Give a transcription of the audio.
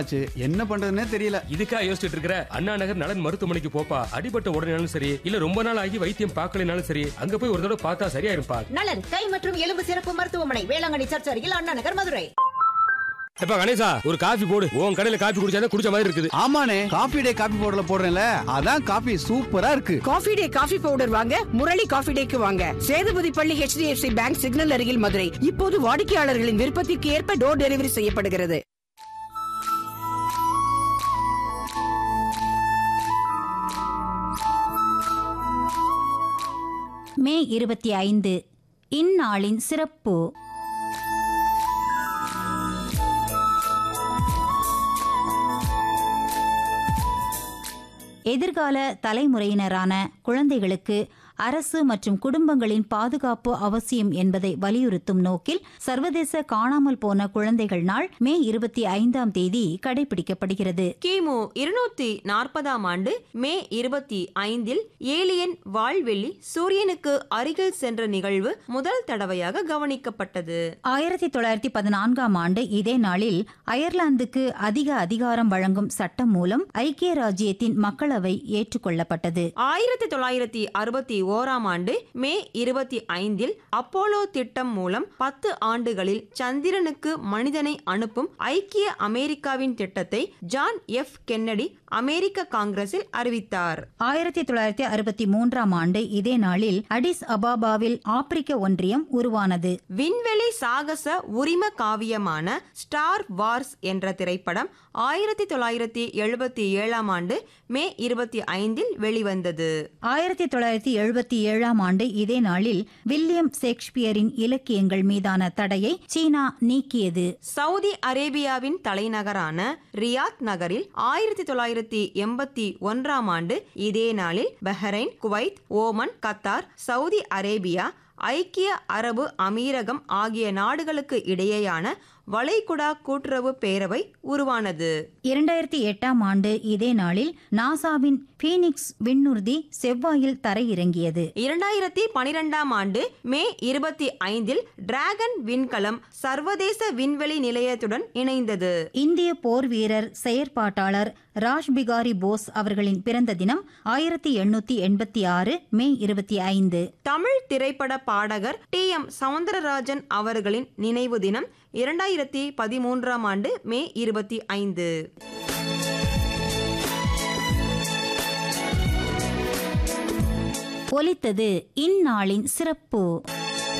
நாளாச்சு என்ன பண்றதுன்னே தெரியல இதுக்கா யோசிச்சுட்டு இருக்கிற அண்ணா நகர் நலன் மருத்துவமனைக்கு போப்பா அடிபட்ட உடனேனாலும் சரி இல்ல ரொம்ப நாள் ஆகி வைத்தியம் பார்க்கலனாலும் சரி அங்க போய் ஒரு தடவை பார்த்தா சரியா இருப்பா நலன் கை மற்றும் எலும்பு சிறப்பு மருத்துவமனை வேளாங்கண்ணி சர்ச் அருகில் அண்ணா நகர் மதுரை எப்ப கணேசா ஒரு காஃபி போடு உன் கடையில காஃபி குடிச்சாதான் குடிச்ச மாதிரி இருக்குது ஆமாண்ணே காபி டே காபி பவுடர்ல போடுறேன்ல அதான் காபி சூப்பரா இருக்கு காஃபி டே காஃபி பவுடர் வாங்க முரளி காஃபி டேக்கு வாங்க சேதுபதி பள்ளி HDFC பேங்க் சிக்னல் அருகில் மதுரை இப்போது வாடிக்கையாளர்களின் விருப்பத்திற்கு ஏற்ப டோர் டெலிவரி செய்யப்படுகிறது மே இருபத்தி ஐந்து இந்நாளின் சிறப்பு எதிர்கால தலைமுறையினரான குழந்தைகளுக்கு அரசு மற்றும் குடும்பங்களின் பாதுகாப்பு அவசியம் என்பதை வலியுறுத்தும் நோக்கில் சர்வதேச காணாமல் போன குழந்தைகள் நாள் மே இருபத்தி ஐந்தாம் தேதி கடைபிடிக்கப்படுகிறது கிமு இருநூத்தி நாற்பதாம் ஆண்டு மே இருபத்தி ஐந்தில் ஏலியன் வால்வெள்ளி சூரியனுக்கு அருகில் சென்ற நிகழ்வு முதல் தடவையாக கவனிக்கப்பட்டது ஆயிரத்தி தொள்ளாயிரத்தி பதினான்காம் ஆண்டு இதே நாளில் அயர்லாந்துக்கு அதிக அதிகாரம் வழங்கும் சட்டம் மூலம் ஐக்கிய ராஜ்யத்தின் மக்களவை ஏற்றுக்கொள்ளப்பட்டது ஆயிரத்தி தொள்ளாயிரத்தி அறுபத்தி ஓராம் ஆண்டு மே இருபத்தி ஐந்தில் அப்போலோ திட்டம் மூலம் பத்து ஆண்டுகளில் சந்திரனுக்கு மனிதனை அனுப்பும் ஐக்கிய அமெரிக்காவின் திட்டத்தை ஜான் எஃப் கென்னடி அமெரிக்க காங்கிரஸில் அறிவித்தார் ஆயிரத்தி தொள்ளாயிரத்தி அறுபத்தி மூன்றாம் ஆண்டு இதே நாளில் அடிஸ் அபாபாவில் ஆப்பிரிக்க ஒன்றியம் உருவானது விண்வெளி சாகச உரிம காவியமான ஸ்டார் வார்ஸ் என்ற திரைப்படம் ஆயிரத்தி தொள்ளாயிரத்தி எழுபத்தி ஏழாம் ஆண்டு மே இருபத்தி ஐந்தில் வெளிவந்தது ஆயிரத்தி தொள்ளாயிரத்தி எழுபத்தி ஏழாம் ஆண்டு இதே நாளில் வில்லியம் ஷேக்ஸ்பியரின் இலக்கியங்கள் மீதான தடையை சீனா நீக்கியது சவுதி அரேபியாவின் தலைநகரான ரியாத் நகரில் ஆயிரத்தி தொள்ளாயிரத்தி எண்பத்தி ஒன்றாம் ஆண்டு இதே நாளில் Bahrain Kuwait Oman Qatar Saudi Arabia ஐக்கிய அரபு அமீரகம் ஆகிய நாடுகளுக்கு இடையேயான வளைகுடா கூட்டுறவு பேரவை உருவானது இரண்டாயிரத்தி எட்டாம் ஆண்டு இதே நாளில் நாசாவின் பீனிக்ஸ் விண்ணுறுதி செவ்வாயில் தரையிறங்கியது இரண்டாயிரத்தி பனிரெண்டாம் ஆண்டு மே இருபத்தி ஐந்தில் டிராகன் விண்கலம் சர்வதேச விண்வெளி நிலையத்துடன் இணைந்தது இந்திய போர் வீரர் செயற்பாட்டாளர் ராஜ் பிகாரி போஸ் அவர்களின் பிறந்த தினம் ஆயிரத்தி எண்ணூத்தி எண்பத்தி ஆறு மே இருபத்தி ஐந்து தமிழ் திரைப்பட பாடகர் டி எம் சவுந்தரராஜன் அவர்களின் நினைவு தினம் இரண்டாயிரத்தி பதிமூன்றாம் ஆண்டு மே இருபத்தி ஐந்து ஒலித்தது இந்நாளின் சிறப்பு